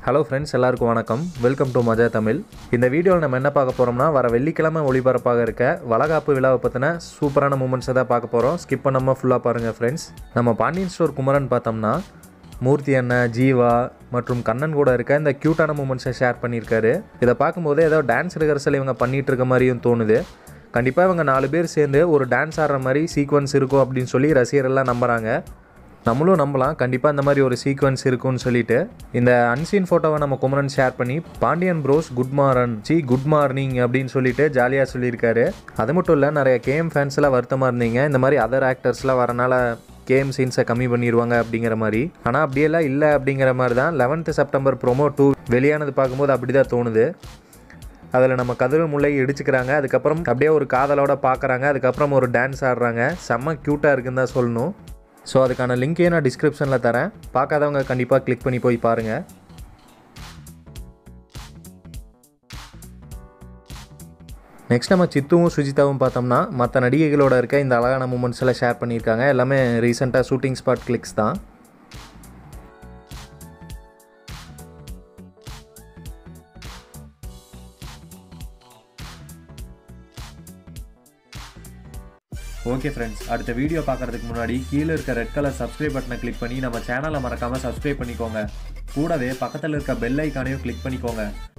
hello friends எல்லாருக்கும் வணக்கம் welcome to மஜா தமிழ் இந்த வீடியோவில் நம்ம என்ன பார்க்க போகிறோம்னா வர வெள்ளிக்கிழமை ஒளிபரப்பாக இருக்க வளகாப்பு விழாவை பற்றின சூப்பரான மூமெண்ட்ஸை தான் பார்க்க போகிறோம் ஸ்கிப் பண்ணாமல் ஃபுல்லாக பாருங்கள் ஃப்ரெண்ட்ஸ் நம்ம பாண்டியன் ஸ்டோர் குமரன் பார்த்தோம்னா மூர்த்தி அண்ணன் ஜீவா மற்றும் கண்ணன் கூட இருக்க இந்த க்யூட்டான மூமெண்ட்ஸை ஷேர் பண்ணியிருக்காரு இதை பார்க்கும்போது ஏதோ டான்ஸ் ரிஹர்சல் இவங்க பண்ணிகிட்டு இருக்க மாதிரியும் தோணுது கண்டிப்பாக இவங்க நாலு பேர் சேர்ந்து ஒரு டான்ஸ் ஆடுற மாதிரி சீக்வன்ஸ் இருக்கும் அப்படின்னு சொல்லி ரசிகரெல்லாம் நம்புகிறாங்க நம்மளும் நம்பலாம் கண்டிப்பாக இந்த மாதிரி ஒரு சீக்வன்ஸ் இருக்கும்னு சொல்லிட்டு இந்த அன்சீன் ஃபோட்டோவை நம்ம குமரன் ஷேர் பண்ணி பாண்டியன் ப்ரோஸ் குட் மார்ன் சி குட் மார்னிங் அப்படின்னு சொல்லிட்டு ஜாலியாக சொல்லியிருக்காரு அது மட்டும் இல்லை நிறைய கேஎம் ஃபேன்ஸ்லாம் வருத்தமாக இருந்தீங்க இந்த மாதிரி அதர் ஆக்டர்ஸ்லாம் வரனால கேம் சீன்ஸை கம்மி பண்ணிடுவாங்க அப்படிங்கிற மாதிரி ஆனால் அப்படியெல்லாம் இல்லை அப்படிங்கிற மாதிரி தான் லெவன்த்து செப்டம்பர் ப்ரோமோ டூ வெளியானது பார்க்கும்போது அப்படி தான் தோணுது அதில் நம்ம கதிர் முல்லை இடிச்சுக்கிறாங்க அதுக்கப்புறம் அப்படியே ஒரு காதலோட பார்க்குறாங்க அதுக்கப்புறம் ஒரு டான்ஸ் ஆடுறாங்க செம்ம க்யூட்டாக இருக்குன்னு தான் சொல்லணும் ஸோ அதுக்கான லிங்க்கையும் நான் டிஸ்கிரிப்ஷனில் தரேன் பார்க்காதவங்க கண்டிப்பாக கிளிக் பண்ணி போய் பாருங்கள் நெக்ஸ்ட் நம்ம சித்துவும் சுஜிதாவும் பார்த்தோம்னா மற்ற நடிகைகளோட இருக்க இந்த அழகான மூமெண்ட்ஸ் எல்லாம் ஷேர் பண்ணியிருக்காங்க எல்லாமே ரீசெண்டாக ஷூட்டிங் ஸ்பாட் கிளிக்ஸ் தான் ஓகே ஃப்ரெண்ட்ஸ் அடுத்த வீடியோ பார்க்குறதுக்கு முன்னாடி கீழே இருக்க ரெட் கலர் சப்ஸ்கிரைப் பட்டனை கிளிக் பண்ணி நம்ம சேனலை மறக்காமல் சப்ஸ்கிரைப் பண்ணிக்கோங்க கூடவே பக்கத்தில் இருக்க பெல் ஐக்கானையும் கிளிக் பண்ணிக்கோங்க